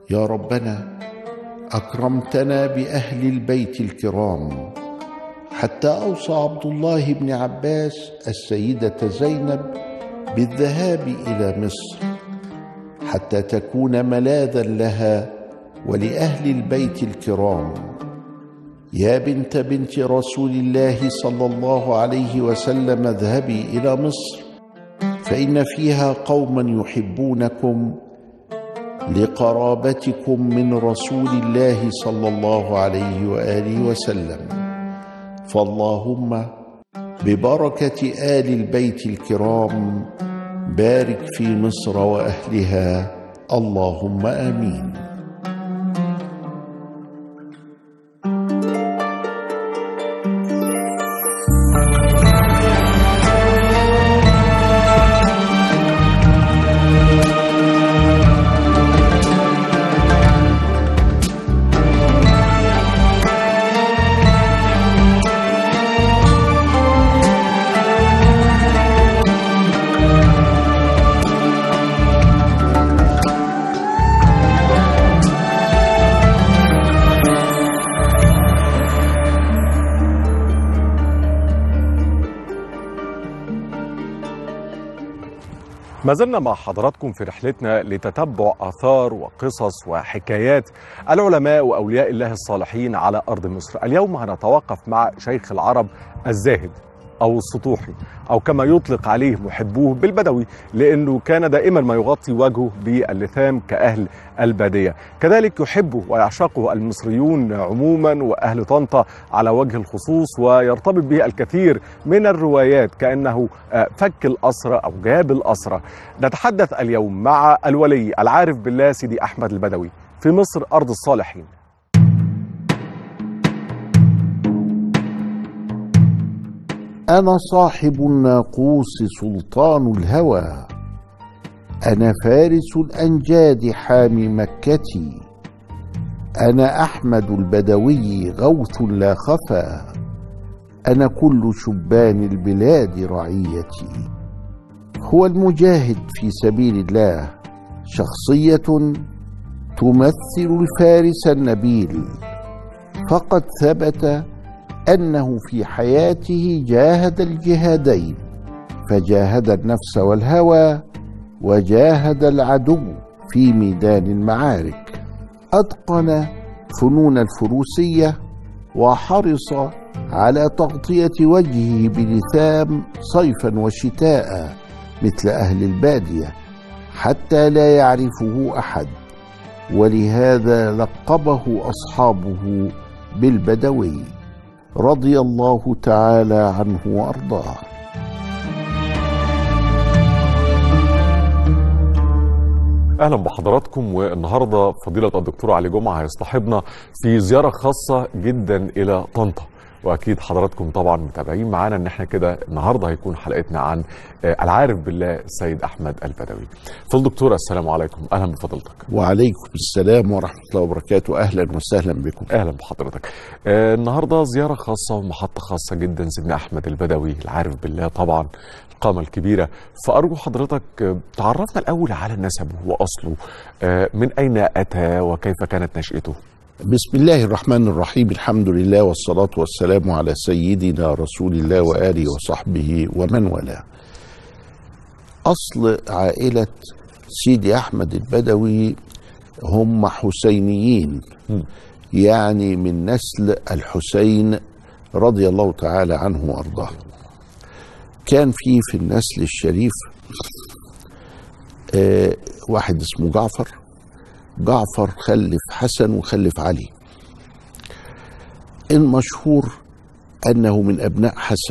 يا ربنا اكرمتنا باهل البيت الكرام حتى اوصى عبد الله بن عباس السيده زينب بالذهاب الى مصر حتى تكون ملاذا لها ولاهل البيت الكرام يا بنت بنت رسول الله صلى الله عليه وسلم اذهبي الى مصر فان فيها قوما يحبونكم لقرابتكم من رسول الله صلى الله عليه واله وسلم فاللهم ببركه ال البيت الكرام بارك في مصر واهلها اللهم امين ما زلنا مع حضراتكم في رحلتنا لتتبع آثار وقصص وحكايات العلماء وأولياء الله الصالحين على أرض مصر اليوم هنتوقف مع شيخ العرب الزاهد أو السطوحي أو كما يطلق عليه محبوه بالبدوي لأنه كان دائما ما يغطي وجهه باللثام كأهل البادية كذلك يحبه ويعشقه المصريون عموما وأهل طنطا على وجه الخصوص ويرتبط به الكثير من الروايات كأنه فك الأسرة أو جاب الأسرة نتحدث اليوم مع الولي العارف بالله سيدي أحمد البدوي في مصر أرض الصالحين انا صاحب الناقوس سلطان الهوى انا فارس الانجاد حامي مكتي انا احمد البدوي غوث لا خفا انا كل شبان البلاد رعيتي هو المجاهد في سبيل الله شخصيه تمثل الفارس النبيل فقد ثبت انه في حياته جاهد الجهادين فجاهد النفس والهوى وجاهد العدو في ميدان المعارك اتقن فنون الفروسيه وحرص على تغطيه وجهه بلثام صيفا وشتاء مثل اهل الباديه حتى لا يعرفه احد ولهذا لقبه اصحابه بالبدوي رضي الله تعالى عنه وارضاه اهلا بحضراتكم والنهارده فضيله الدكتور علي جمعه هيصطحبنا في زياره خاصه جدا الى طنطا واكيد حضراتكم طبعا متابعين معانا ان احنا كده النهارده هيكون حلقتنا عن العارف بالله السيد احمد البدوي. فضل دكتور السلام عليكم اهلا بفضيلتك. وعليكم السلام ورحمه الله وبركاته اهلا وسهلا بكم. اهلا بحضرتك. آه النهارده زياره خاصه ومحطه خاصه جدا سيدنا احمد البدوي العارف بالله طبعا القامه الكبيره فارجو حضرتك تعرفنا الاول على نسبه واصله آه من اين اتى وكيف كانت نشأته؟ بسم الله الرحمن الرحيم الحمد لله والصلاة والسلام على سيدنا رسول الله وآله وصحبه ومن والاه أصل عائلة سيدي أحمد البدوي هم حسينيين يعني من نسل الحسين رضي الله تعالى عنه وأرضاه كان في في النسل الشريف آه واحد اسمه جعفر جعفر خلف حسن وخلف علي المشهور انه من ابناء حسن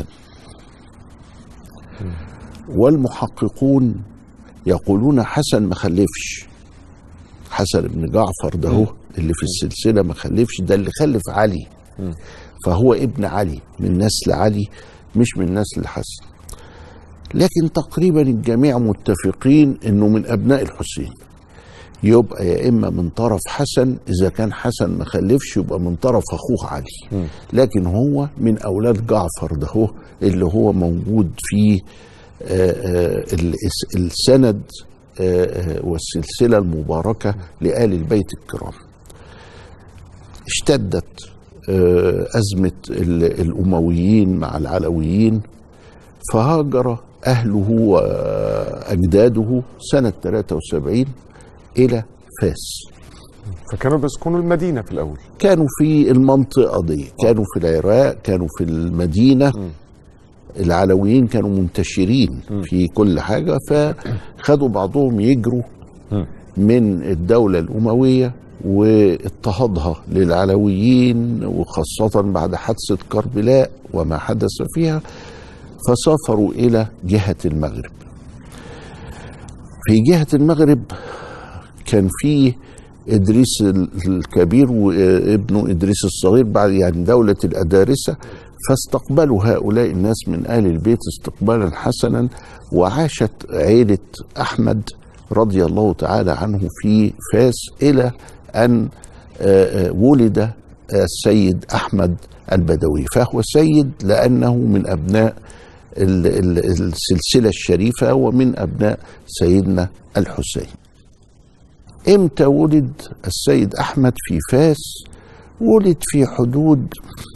والمحققون يقولون حسن ما خلفش حسن بن جعفر ده هو اللي في السلسله ما خلفش ده اللي خلف علي فهو ابن علي من نسل علي مش من نسل حسن لكن تقريبا الجميع متفقين انه من ابناء الحسين يبقى يا اما من طرف حسن اذا كان حسن ما خلفش يبقى من طرف اخوه علي لكن هو من اولاد جعفر ده هو اللي هو موجود في آه، آه، ال- السند آه، آه، والسلسلة المباركة لآل البيت الكرام اشتدت آه، أزمة ال- الأمويين مع العلويين فهاجر أهله وأجداده سنة 73 إلى فاس فكانوا بيسكنوا المدينه في الاول كانوا في المنطقة دي كانوا في العراق كانوا في المدينة العلويين كانوا منتشرين في كل حاجة فخدوا بعضهم يجروا من الدولة الأموية واضطهادها للعلويين وخاصة بعد حادثة كربلاء وما حدث فيها فسافروا إلى جهة المغرب في جهة المغرب كان في إدريس الكبير وابنه إدريس الصغير بعد يعني دولة الأدارسة فاستقبلوا هؤلاء الناس من آل البيت استقبالا حسنا وعاشت عيلة أحمد رضي الله تعالى عنه في فاس إلى أن آه، آه، ولد السيد أحمد البدوي فهو سيد لأنه من أبناء ال- ال- السلسلة الشريفة ومن أبناء سيدنا الحسين امتى ولد السيد احمد في فاس ولد في حدود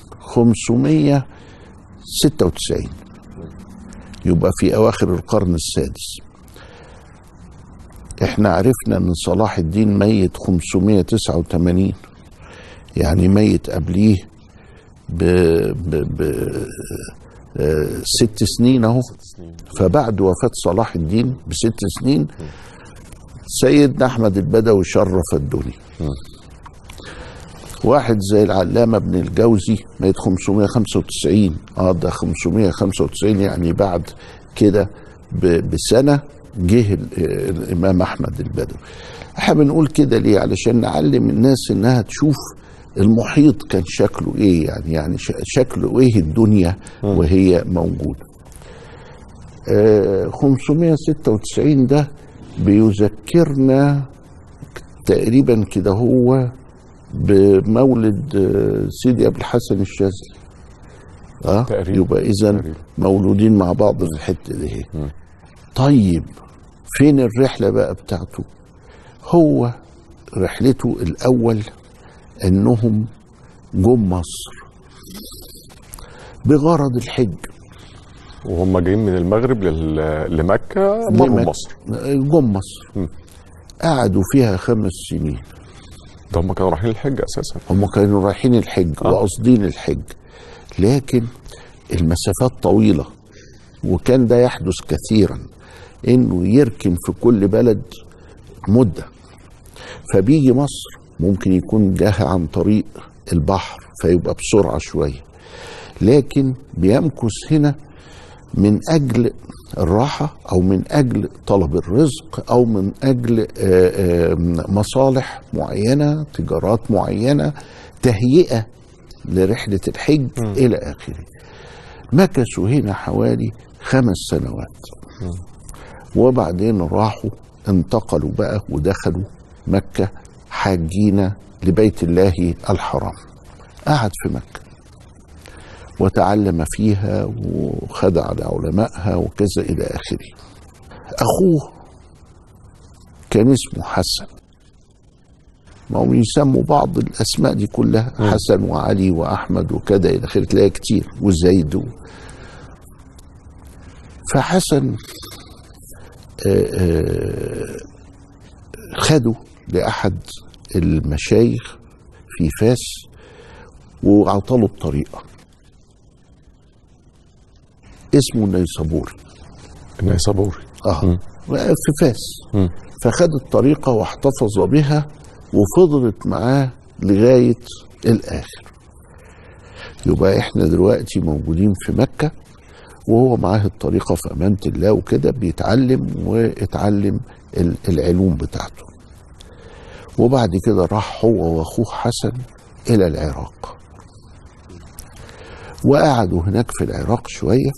596 يبقى في اواخر القرن السادس احنا عرفنا ان صلاح الدين ميت 589 يعني ميت قبليه ب, ب, ب آه، ست سنين اهو فبعد وفاة صلاح الدين بست سنين سيدنا احمد البدوي شرف الدنيا واحد زي العلامه ابن الجوزي ميت 595 اه ده 595 يعني بعد كده ب- بسنه جه ال- الامام احمد البدوي احنا بنقول كده ليه علشان نعلم الناس انها تشوف المحيط كان شكله ايه يعني يعني ش- شكله ايه الدنيا وهي موجوده آه، 596 ده بيذكرنا تقريبا كده هو بمولد آه، سيدي ابو الحسن الشاذلي اه تقريبا. يبقى اذا تقريبا. مولودين مع بعض في الحته دي طيب فين الرحله بقى بتاعته هو رحلته الاول انهم جم مصر بغرض الحج وهم جايين من المغرب لل- لمكه مروا لمك- مصر جم مصر م. قعدوا فيها خمس سنين ده هم كانوا رايحين الحج اساسا هم كانوا رايحين الحج آه. وقاصدين الحج لكن المسافات طويلة وكان ده يحدث كثيرا انه يركن في كل بلد مدة فبيجي مصر ممكن يكون جاه عن طريق البحر فيبقى بسرعة شوية لكن بيمكث هنا من اجل الراحه او من اجل طلب الرزق او من اجل آه، آه، مصالح معينه تجارات معينه تهيئه لرحله الحج الى اخره مكثوا هنا حوالي خمس سنوات وبعدين راحوا انتقلوا بقى ودخلوا مكه حاجين لبيت الله الحرام قعد في مكه وتعلم فيها وخدع على علمائها وكذا إلى آخره أخوه كان اسمه حسن ما هم يسموا بعض الأسماء دي كلها حسن وعلي وأحمد وكذا إلى آخره تلاقيها كتير وزيد و... فحسن آه، آه، خده لأحد المشايخ في فاس وعطله الطريقه اسمه النيسابوري النيسابوري اه في فاس مم. فخد الطريقة واحتفظ بها وفضلت معاه لغاية الآخر يبقى احنا دلوقتي موجودين في مكة وهو معاه الطريقة في أمانة الله وكده بيتعلم واتعلم ال- العلوم بتاعته وبعد كده راح هو واخوه حسن إلى العراق وقعدوا هناك في العراق شوية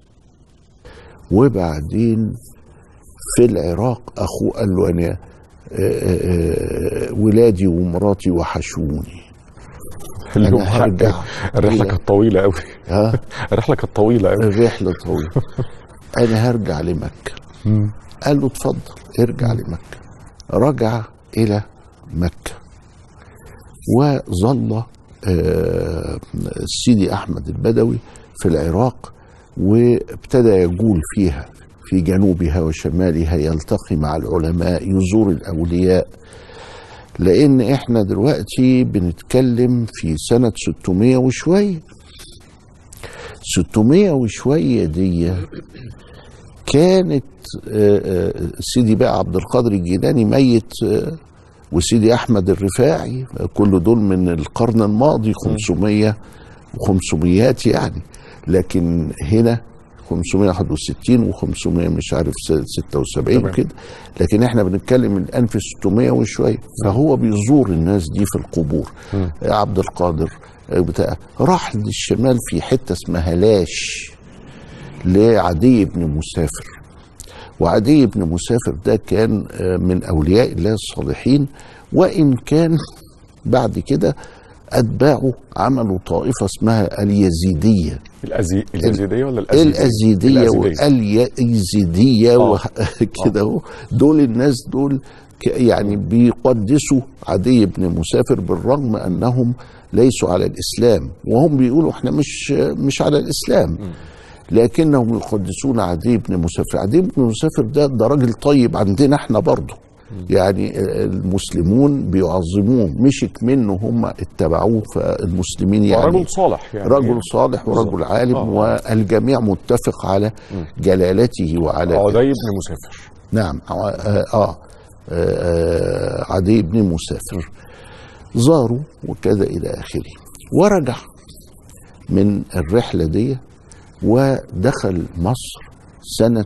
وبعدين في العراق أخوه قال له أنا آه، آه، آه، ولادي ومراتي وحشوني اليوم أنا هرجع الرحله إلى- كانت طويله قوي ها الرحله كانت طويله قوي الرحلة طويلة أنا هرجع لمكة قال له اتفضل ارجع لمكة رجع إلى مكة وظل آه، سيدي أحمد البدوي في العراق وابتدى يجول فيها في جنوبها وشمالها يلتقي مع العلماء يزور الأولياء لأن إحنا دلوقتي بنتكلم في سنة 600 وشوية 600 وشوية دي كانت آه، آه، سيدي بقى عبد القادر الجيلاني ميت آه، وسيدي احمد الرفاعي كل دول من القرن الماضي 500 و500 يعني لكن هنا 561 و500 مش عارف 76 تمام. كده لكن احنا بنتكلم الان في 600 وشويه فهو بيزور الناس دي في القبور عبد القادر بتاع راح للشمال في حته اسمها لاش لعدي بن مسافر وعدي بن مسافر ده كان آه، من اولياء الله الصالحين وان كان بعد كده اتباعه عملوا طائفه اسمها اليزيديه الأزي... اليزيديه ولا الازيديه؟ الازيديه الأزيدية. واليزيديه آه. وكده اهو دول الناس دول ك- يعني بيقدسوا عدي بن مسافر بالرغم انهم ليسوا على الاسلام وهم بيقولوا احنا مش مش على الاسلام لكنهم يقدسون عدي بن مسافر عدي بن مسافر ده ده راجل طيب عندنا احنا برضه يعني المسلمون بيعظموه مشك منه هم اتبعوه فالمسلمين يعني رجل صالح يعني رجل صالح ورجل بالظبط. عالم آه. والجميع متفق على جلالته وعلى عدي بن مسافر نعم آه, آه, آه, آه عدي بن مسافر زاروا وكذا إلى آخره ورجع من الرحلة دي ودخل مصر سنة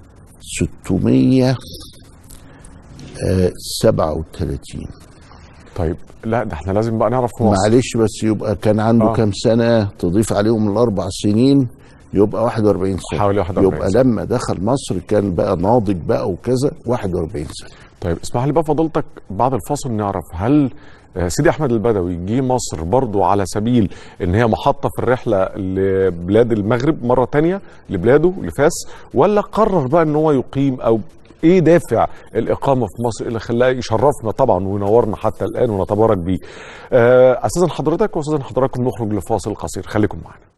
637 طيب لا ده احنا لازم بقى نعرف مصر معلش بس يبقى كان عنده آه. كام سنة تضيف عليهم الأربع سنين يبقى 41 سنة حوالي 41 يبقى سنة. لما دخل مصر كان بقى ناضج بقى وكذا 41 سنة طيب اسمح لي بقى فضلتك بعد الفاصل نعرف هل آه، سيدي احمد البدوي جه مصر برضو على سبيل ان هي محطه في الرحله لبلاد المغرب مره تانية لبلاده لفاس ولا قرر بقى ان هو يقيم او ايه دافع الاقامه في مصر اللي خلاه يشرفنا طبعا وينورنا حتى الان ونتبارك بيه. آه، استاذن حضرتك واستاذن حضراتكم نخرج لفاصل قصير خليكم معنا.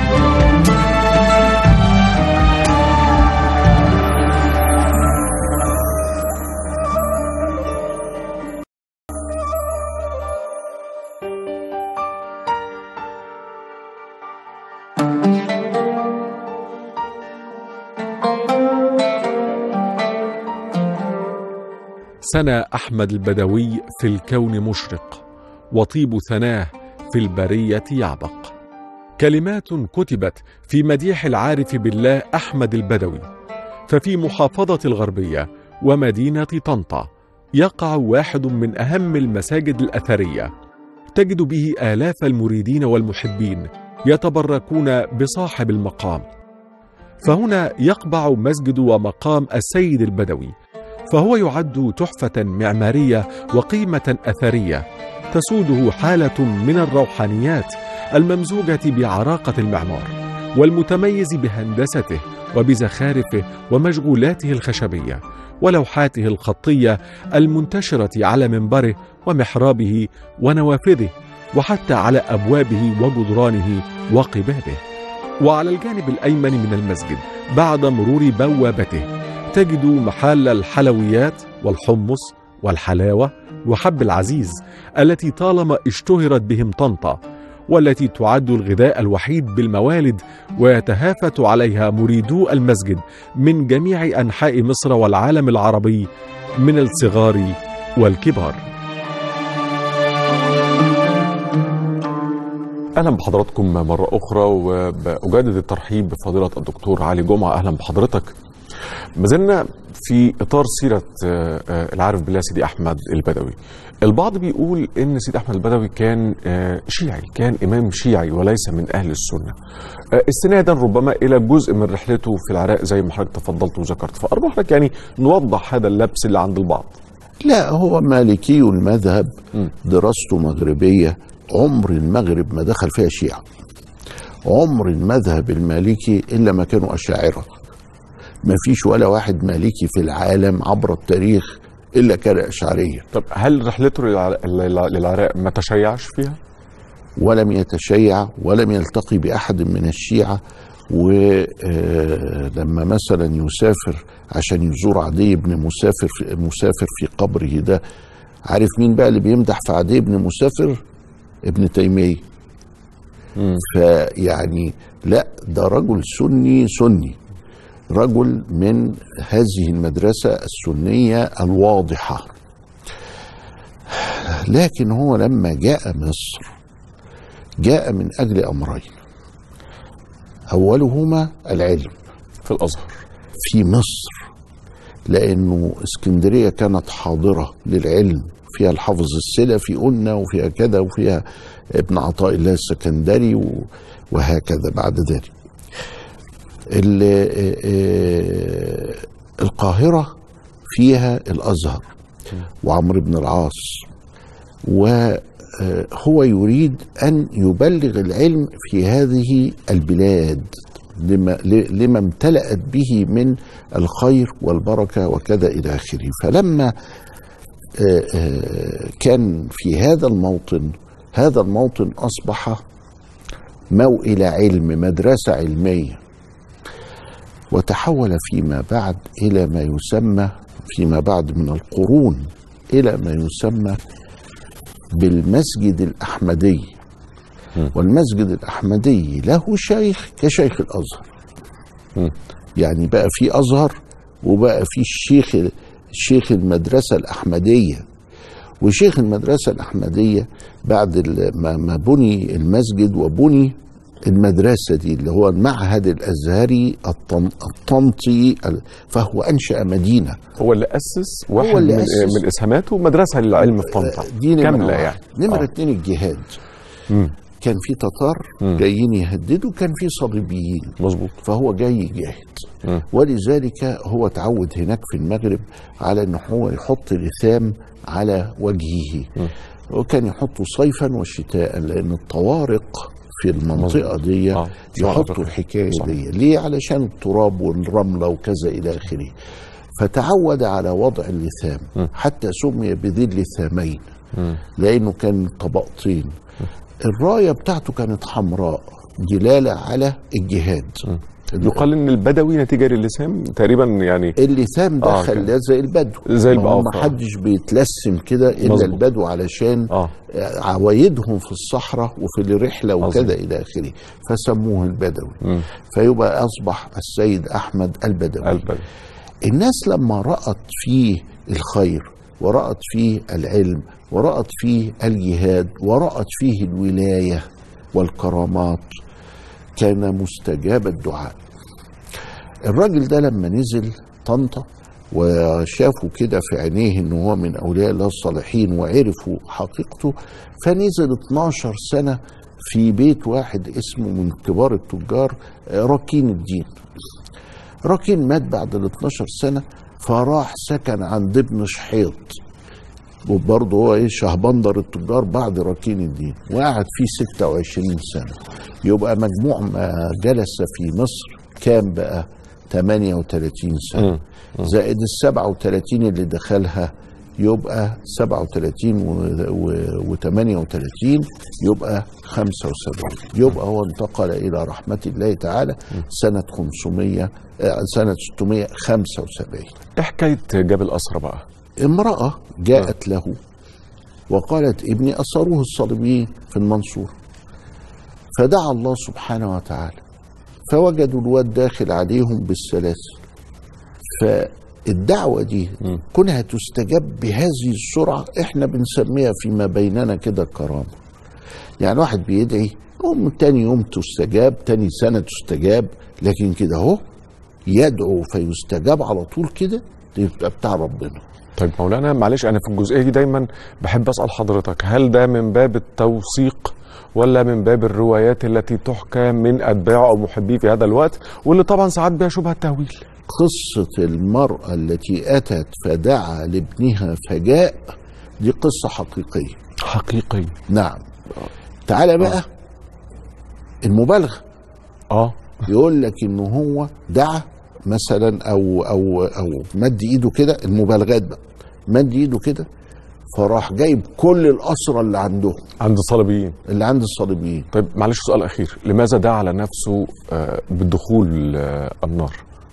سنى أحمد البدوي في الكون مشرق وطيب ثناه في البرية يعبق كلمات كتبت في مديح العارف بالله أحمد البدوي ففي محافظة الغربية ومدينة طنطا يقع واحد من أهم المساجد الأثرية تجد به آلاف المريدين والمحبين يتبركون بصاحب المقام فهنا يقبع مسجد ومقام السيد البدوي فهو يعد تحفة معمارية وقيمة أثرية تسوده حالة من الروحانيات الممزوجة بعراقة المعمار والمتميز بهندسته وبزخارفه ومشغولاته الخشبية ولوحاته الخطية المنتشرة على منبره ومحرابه ونوافذه وحتى على أبوابه وجدرانه وقبابه وعلى الجانب الأيمن من المسجد بعد مرور بوابته تجد محل الحلويات والحمص والحلاوة وحب العزيز التي طالما اشتهرت بهم طنطا والتي تعد الغذاء الوحيد بالموالد ويتهافت عليها مريدو المسجد من جميع أنحاء مصر والعالم العربي من الصغار والكبار اهلا بحضراتكم مره اخرى وبجدد الترحيب بفضيله الدكتور علي جمعه اهلا بحضرتك ما زلنا في اطار سيره آه، آه، العارف بالله سيدي احمد البدوي البعض بيقول ان سيدي احمد البدوي كان آه، شيعي كان امام شيعي وليس من اهل السنه آه، استنادا ربما الى جزء من رحلته في العراق زي ما حضرتك تفضلت وذكرت فارجو حضرتك يعني نوضح هذا اللبس اللي عند البعض لا هو مالكي المذهب م. دراسته مغربية عمر المغرب ما دخل فيها شيعة عمر المذهب المالكي إلا ما كانوا أشاعرة ما فيش ولا واحد مالكي في العالم عبر التاريخ الا كان اشعريا طب هل رحلته للع- للع- للعراق ما تشيعش فيها؟ ولم يتشيع ولم يلتقي باحد من الشيعه ولما مثلا يسافر عشان يزور عدي بن مسافر في مسافر في قبره ده عارف مين بقى اللي بيمدح في عدي بن مسافر ابن تيميه فيعني لا ده رجل سني سني رجل من هذه المدرسه السنيه الواضحه لكن هو لما جاء مصر جاء من اجل امرين اولهما العلم في الازهر في مصر لانه اسكندريه كانت حاضره للعلم فيها الحافظ السلفي قلنا وفيها كذا وفيها ابن عطاء الله السكندري و- وهكذا بعد ذلك ال- آه، آه، القاهره فيها الازهر وعمرو بن العاص وهو يريد ان يبلغ العلم في هذه البلاد لما, لما امتلأت به من الخير والبركه وكذا الى اخره فلما آه، آه، كان في هذا الموطن هذا الموطن اصبح موئل علم مدرسه علميه وتحول فيما بعد الى ما يسمى فيما بعد من القرون الى ما يسمى بالمسجد الاحمدي والمسجد الاحمدي له شيخ كشيخ الازهر يعني بقى في ازهر وبقى في الشيخ شيخ المدرسه الاحمديه وشيخ المدرسه الاحمديه بعد ال- ما ما بني المسجد وبني المدرسه دي اللي هو المعهد الازهري الطن- الطنطي ال- فهو انشا مدينه هو اللي اسس واحد اللي من, أسس. من اسهاماته مدرسه للعلم في طنطا دي نمرة كامله واحد. يعني نمرة آه. اتنين الجهاد مم. كان في تتار مم. جايين يهددوا كان في صليبيين مظبوط فهو جاي يجاهد مم. ولذلك هو تعود هناك في المغرب على ان هو يحط لثام على وجهه وكان يحطه صيفا وشتاء لان الطوارق في المنطقه دي آه. شمال يحطوا أفريقيا. الحكايه صح. دي ليه علشان التراب والرمله وكذا الى اخره فتعود على وضع اللثام حتى سمي بذي اللثامين لانه كان طبقتين الرايه بتاعته كانت حمراء دلاله على الجهاد يقال ان البدوي نتيجه للسام تقريبا يعني اللثام ده آه، خلاه كان- زي البدو زي الب- آه، ما ف- حدش بيتلسم كده الا مظبوط. البدو علشان اه عوايدهم في الصحراء وفي الرحله وكذا الى اخره فسموه البدوي مم. فيبقى اصبح السيد احمد البدوي البدوي الناس لما رأت فيه الخير ورأت فيه العلم ورأت فيه الجهاد ورأت فيه الولاية والكرامات كان مستجاب الدعاء الراجل ده لما نزل طنطا وشافوا كده في عينيه ان هو من اولياء الله الصالحين وعرفوا حقيقته فنزل 12 سنه في بيت واحد اسمه من كبار التجار آه، ركين الدين راكين مات بعد ال 12 سنه فراح سكن عند ابن شحيط وبرضه هو ايه شهبندر التجار بعد راكين الدين وقعد فيه 26 سنه يبقى مجموع ما جلس في مصر كام بقى 38 سنه زائد ال 37 اللي دخلها يبقى 37 و 38 يبقى 75 يبقى هو انتقل الى رحمه الله تعالى سنه 500 آه، سنه 675 ايه حكايه جبل اسرى بقى امرأة جاءت له وقالت ابني أسروه الصليبيين في المنصورة فدعا الله سبحانه وتعالى فوجدوا الواد داخل عليهم بالسلاسل فالدعوة دي كونها تستجاب بهذه السرعة احنا بنسميها فيما بيننا كده كرامة يعني واحد بيدعي يوم تاني يوم تستجاب تاني سنة تستجاب لكن كده اهو يدعو فيستجاب على طول كده يبقى بتاع ربنا طيب مولانا معلش انا في الجزئيه دي دايما بحب اسال حضرتك هل ده من باب التوثيق ولا من باب الروايات التي تحكى من اتباعه او محبيه في هذا الوقت واللي طبعا ساعات بها شبهه تهويل قصة المرأة التي أتت فدعا لابنها فجاء دي قصة حقيقية حقيقي نعم تعالى بقى المبالغة اه يقول لك إن هو دعا مثلا او او او مد ايده كده المبالغات بقى مد ايده كده فراح جايب كل الاسرى اللي عندهم عند الصليبيين اللي عند الصليبيين طيب معلش سؤال اخير لماذا دعا على نفسه آه، بالدخول آه، النار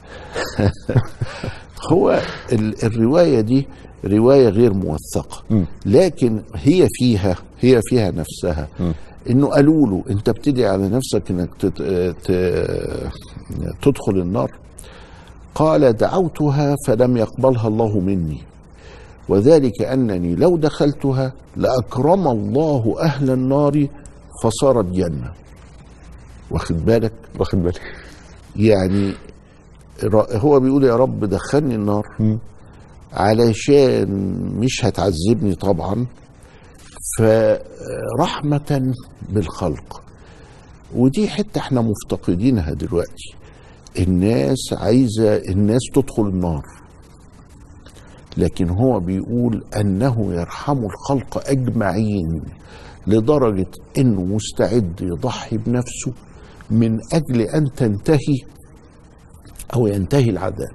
هو ال- الروايه دي روايه غير موثقه مم. لكن هي فيها هي فيها نفسها انه قالوا له انت بتدعي على نفسك انك تت... ت- تدخل النار قال دعوتها فلم يقبلها الله مني وذلك انني لو دخلتها لاكرم الله اهل النار فصارت جنه واخد بالك واخد بالي يعني ر- هو بيقول يا رب دخلني النار مم. علشان مش هتعذبني طبعا فرحمة بالخلق ودي حتة احنا مفتقدينها دلوقتي الناس عايزة الناس تدخل النار لكن هو بيقول أنه يرحم الخلق أجمعين لدرجة أنه مستعد يضحي بنفسه من أجل أن تنتهي أو ينتهي العذاب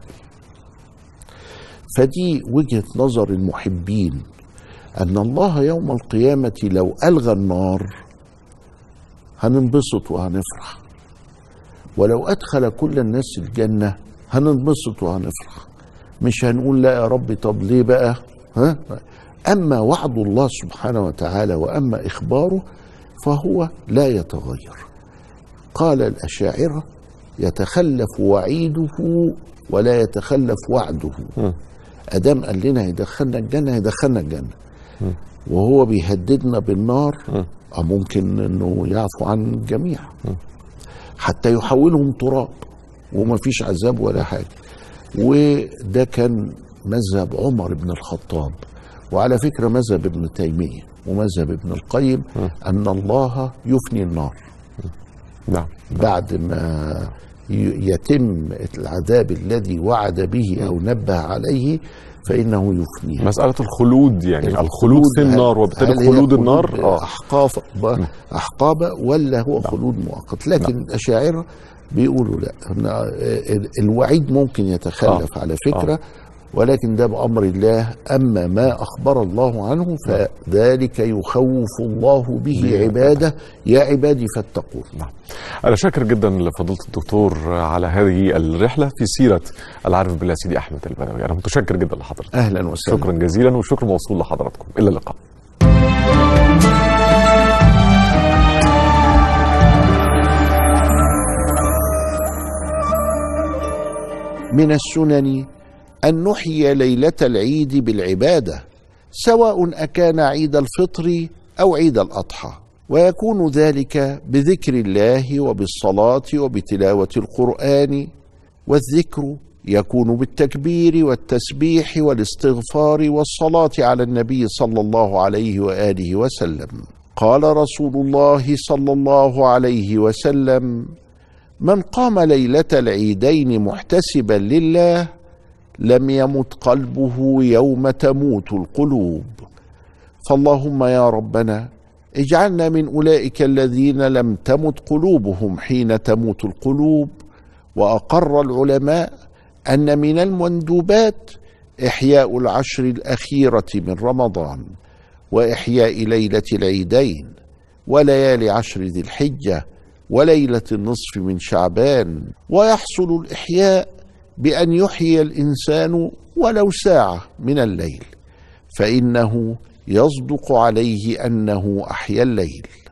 فدي وجهة نظر المحبين أن الله يوم القيامة لو ألغى النار هننبسط وهنفرح ولو أدخل كل الناس الجنة هننبسط وهنفرح مش هنقول لا يا رب طب ليه بقى ها؟ أما وعد الله سبحانه وتعالى وأما إخباره فهو لا يتغير قال الأشاعرة يتخلف وعيده ولا يتخلف وعده ادام قال لنا هيدخلنا الجنه هيدخلنا الجنه وهو بيهددنا بالنار اه ممكن انه يعفو عن الجميع حتى يحولهم تراب وما فيش عذاب ولا حاجه وده كان مذهب عمر بن الخطاب وعلى فكره مذهب ابن تيميه ومذهب ابن القيم ان الله يفني النار نعم بعد ما ي- يتم العذاب الذي وعد به او نبه عليه فانه يفنيها مسألة الخلود يعني الخلود في النار هل وبالتالي هي خلود النار اه احقاب احقاب ولا هو خلود مؤقت لكن الاشاعره بيقولوا لا إن ال- الوعيد ممكن يتخلف على فكره ولكن ده بامر الله اما ما اخبر الله عنه فذلك يخوف الله به عباده يا عبادي فاتقون نعم أنا شاكر جدا لفضيلة الدكتور على هذه الرحلة في سيرة العارف بالله سيدي أحمد البدوي أنا متشكر جدا لحضرتك اهلا وسهلا شكرا جزيلا والشكر موصول لحضراتكم إلى اللقاء من السنن ان نحيي ليله العيد بالعباده سواء اكان عيد الفطر او عيد الاضحى ويكون ذلك بذكر الله وبالصلاه وبتلاوه القران والذكر يكون بالتكبير والتسبيح والاستغفار والصلاه على النبي صلى الله عليه واله وسلم قال رسول الله صلى الله عليه وسلم من قام ليله العيدين محتسبا لله لم يمت قلبه يوم تموت القلوب فاللهم يا ربنا اجعلنا من اولئك الذين لم تمت قلوبهم حين تموت القلوب واقر العلماء ان من المندوبات احياء العشر الاخيره من رمضان واحياء ليله العيدين وليالي عشر ذي الحجه وليله النصف من شعبان ويحصل الاحياء بان يحيي الانسان ولو ساعه من الليل فانه يصدق عليه انه احيا الليل